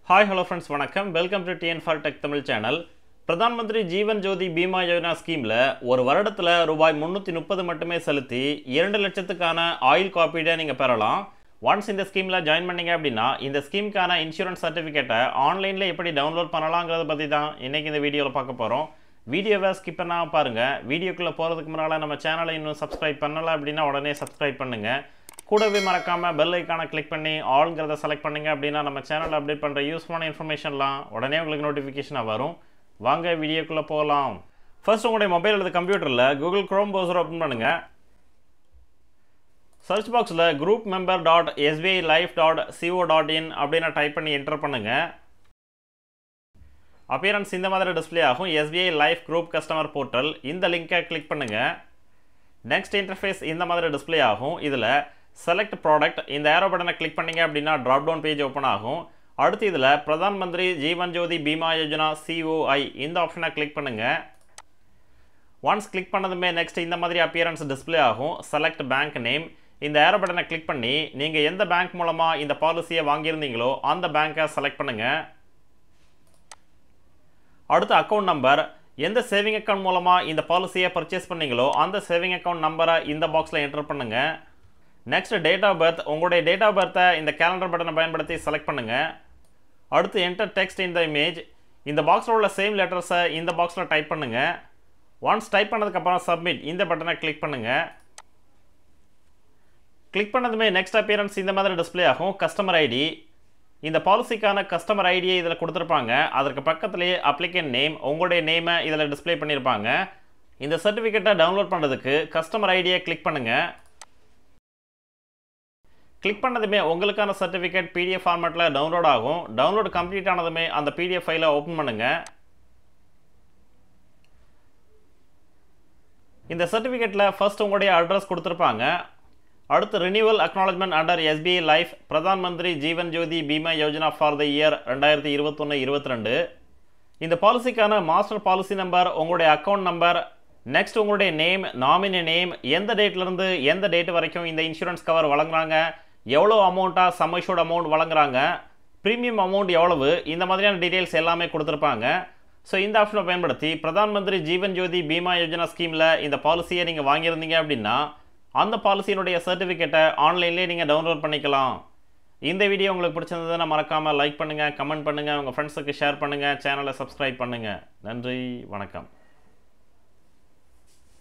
hi hello friends வணக்கம் welcome to TN for tech Tamil channel Pradhan Mantri Jeevan Jyoti Bima Yojana ஸ்கீமில் ஒரு வருடத்தில் ரூபாய் முந்நூற்றி முப்பது மட்டுமே செலுத்தி இரண்டு லட்சத்துக்கான ஆயில் காப்பீடை நீங்கள் பெறலாம் ஒன்ஸ் இந்த ஸ்கீமில் ஜாயின் பண்ணீங்க அப்படின்னா இந்த ஸ்கீமுக்கான இன்சூரன்ஸ் சர்டிஃபிகேட்டை ஆன்லைனில் எப்படி டவுன்லோட் பண்ணலாங்கிறத பற்றி தான் இன்றைக்கி இந்த வீடியோவில் பார்க்க போகிறோம் வீடியோவை ஸ்கிப் பண்ணாமல் பாருங்கள் வீடியோக்குள்ளே போகிறதுக்கு முன்னால் நம்ம சேனலை இன்னும் சப்ஸ்கிரைப் பண்ணலை அப்படின்னா உடனே சப்ஸ்கிரைப் பண்ணுங்கள் கூடவே மறக்காமல் பெல் ஐக்கானை கிளிக் பண்ணி ஆல்ங்கிறத செலக்ட் பண்ணுங்க அப்படின்னா நம்ம சேனலில் அப்டேட் பண்ணுற யூஸ்ஃபுல்லான இன்ஃபர்மேஷன்லாம் உடனே உங்களுக்கு நோட்டிஃபிகேஷனாக வரும் வாங்க வீடியோக்குள்ளே போகலாம் ஃபர்ஸ்ட் உங்களுடைய மொபைல் அல்லது கம்ப்யூட்டரில் கூகுள் க்ரோம் ப்ரௌசர் ஓப்பன் பண்ணுங்கள் சர்ச் பாக்ஸில் group member dot SBI life dot CO dot in அப்படின்னு டைப் பண்ணி என்டர் பண்ணுங்கள் அப்பியரன்ஸ் இந்த மாதிரி டிஸ்ப்ளே ஆகும் SBI life group customer portal இந்த லிங்கை கிளிக் பண்ணுங்கள் நெக்ஸ்ட் இன்டர்ஃபேஸ் இந்த மாதிரி டிஸ்ப்ளே ஆகும் இதில் செலக்ட் ப்ராடக்ட் இந்த ஏரோ பட்டனை கிளிக் பண்ணீங்க அப்படின்னா ட்ராப் டவுன் பேஜ் ஓப்பன் ஆகும் அடுத்து இதில் பிரதான் மந்திரி ஜீவன் ஜோதி பீமா யோஜனா சிஓஐ இந்த ஆப்ஷனை கிளிக் பண்ணுங்கள் ஒன்ஸ் கிளிக் பண்ணதுமே நெக்ஸ்ட் இந்த மாதிரி அப்பியரன்ஸ் டிஸ்ப்ளே ஆகும் செலக்ட் பேங்க் நேம் இந்த ஏரோ பட்டனை கிளிக் பண்ணி நீங்கள் எந்த பேங்க் மூலமாக இந்த பாலிசியை வாங்கியிருந்தீங்களோ அந்த பேங்க்கை செலக்ட் பண்ணுங்கள் அடுத்து அக்கௌண்ட் நம்பர் எந்த சேவிங் அக்கௌண்ட் மூலமாக இந்த பாலிசியை பர்ச்சேஸ் பண்ணீங்களோ அந்த சேவிங் அக்கௌண்ட் நம்பரை இந்த பாக்ஸில் என்டர் பண்ணுங்கள் நெக்ஸ்ட் டேட் ஆஃப் பர்த் உங்களுடைய டேட் ஆஃப் பர்த்தை இந்த கேலண்டர் பட்டனை பயன்படுத்தி செலக்ட் பண்ணுங்கள் அடுத்து என்டர் டெக்ஸ்ட் இந்த இமேஜ் இந்த பாக்ஸில் உள்ள சேம் லெட்டர்ஸை இந்த பாக்ஸில் டைப் பண்ணுங்கள் ஒன்ஸ் டைப் பண்ணதுக்கப்புறம் சப்மிட் இந்த பட்டனை கிளிக் பண்ணுங்கள் கிளிக் பண்ணதுமே நெக்ஸ்ட் அப்பியரன்ஸ் இந்த மாதிரி டிஸ்ப்ளே ஆகும் கஸ்டமர் ஐடி இந்த பாலிசிக்கான கஸ்டமர் ஐடியை இதில் கொடுத்துருப்பாங்க அதற்கு பக்கத்துலேயே அப்ளிகேண்ட் நேம் உங்களுடைய நேமை இதில் டிஸ்ப்ளே பண்ணியிருப்பாங்க இந்த சர்டிஃபிகேட்டை டவுன்லோட் பண்ணுறதுக்கு கஸ்டமர் ஐடியை கிளிக் பண்ணுங்கள் கிளிக் பண்ணதுமே உங்களுக்கான சர்டிஃபிகேட் பிடிஎஃப் ஃபார்மேட்டில் டவுன்லோட் ஆகும் டவுன்லோட் கம்ப்ளீட் ஆனதுமே அந்த பிடிஎஃப் ஃபைலை ஓப்பன் பண்ணுங்கள் இந்த சர்டிஃபிகேட்டில் ஃபர்ஸ்ட் உங்களுடைய அட்ரஸ் கொடுத்துருப்பாங்க அடுத்து renewal acknowledgement under SBI life Pradhan Mantri Jeevan Jyoti Bima Yojana for the year ரெண்டாயிரத்தி இருபத்தொன்று இருபத்தி ரெண்டு இந்த பாலிசிக்கான மாஸ்டர் பாலிசி நம்பர் உங்களுடைய அக்கௌண்ட் நம்பர் நெக்ஸ்ட் உங்களுடைய நேம் நாமினி நேம் எந்த டேட்லேருந்து எந்த டேட் வரைக்கும் இந்த இன்சூரன்ஸ் கவர் வழங்குறாங்க எவ்வளோ அமௌண்ட்டாக சம்மஷூட் அமௌண்ட் வழங்குறாங்க ப்ரீமியம் அமௌண்ட் எவ்வளவு இந்த மாதிரியான டீட்டெயில்ஸ் எல்லாமே கொடுத்துருப்பாங்க ஸோ இந்த ஆப்ஷனை பயன்படுத்தி பிரதான் மந்திரி ஜீவன் ஜோதி பீமா யோஜனா ஸ்கீமில் இந்த பாலிசியை நீங்கள் வாங்கியிருந்தீங்க அப்படின்னா அந்த பாலிசியினுடைய சர்டிஃபிகேட்டை ஆன்லைன்லேயே நீங்கள் டவுன்லோட் பண்ணிக்கலாம் இந்த வீடியோ உங்களுக்கு பிடிச்சிருந்ததுன்னா மறக்காமல் லைக் பண்ணுங்கள் கமெண்ட் பண்ணுங்கள் உங்கள் ஃப்ரெண்ட்ஸுக்கு ஷேர் பண்ணுங்கள் சேனலை சப்ஸ்கிரைப் பண்ணுங்கள் நன்றி வணக்கம்